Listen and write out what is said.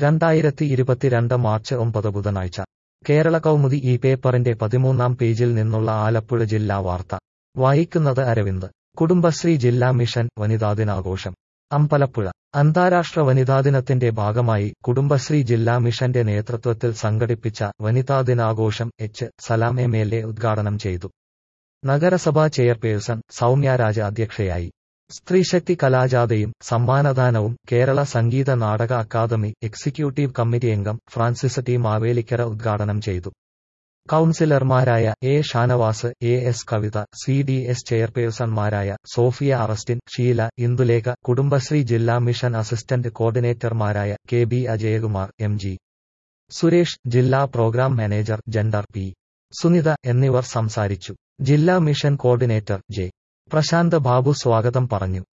രണ്ടായിരത്തി ഇരുപത്തിരണ്ട് മാർച്ച് ഒമ്പത് ബുധനാഴ്ച കേരള കൗമുദി ഈ പേപ്പറിന്റെ പതിമൂന്നാം പേജിൽ നിന്നുള്ള ആലപ്പുഴ ജില്ലാ വാർത്ത വായിക്കുന്നത് അരവിന്ദ് കുടുംബശ്രീ ജില്ലാ മിഷൻ വനിതാ ദിനാഘോഷം അമ്പലപ്പുഴ അന്താരാഷ്ട്ര വനിതാ ദിനത്തിന്റെ ഭാഗമായി കുടുംബശ്രീ ജില്ലാ മിഷന്റെ നേതൃത്വത്തിൽ സംഘടിപ്പിച്ച വനിതാ ദിനാഘോഷം H Salam M L A ഉദ്ഘാടനം ചെയ്തു നഗരസഭാ ചെയർപേഴ്സൺ സൗമ്യരാജ അധ്യക്ഷയായി സ്ത്രീശക്തി കലാജാഥയും സമ്മാനദാനവും കേരള സംഗീത നാടക അക്കാദമി എക്സിക്യൂട്ടീവ് കമ്മിറ്റി അംഗം ഫ്രാൻസിസ് ടി മാവേലിക്കര ഉദ്ഘാടനം ചെയ്തു കൌൺസിലർമാരായ A Shanavas A S Kavitha C D S ചെയർപേഴ്സൺമാരായ സോഫിയ അറസ്റ്റിൻ ഷീല ഇന്ദുലേഖ കുടുംബശ്രീ ജില്ലാ മിഷൻ അസിസ്റ്റന്റ് കോർഡിനേറ്റർമാരായ K B Ajayakumar M G Suresh ജില്ലാ programme manager gender P Sunitha എന്നിവർ സംസാരിച്ചു ജില്ലാ mission coordinator J Prashanth Babu സ്വാഗതം പറഞ്ഞു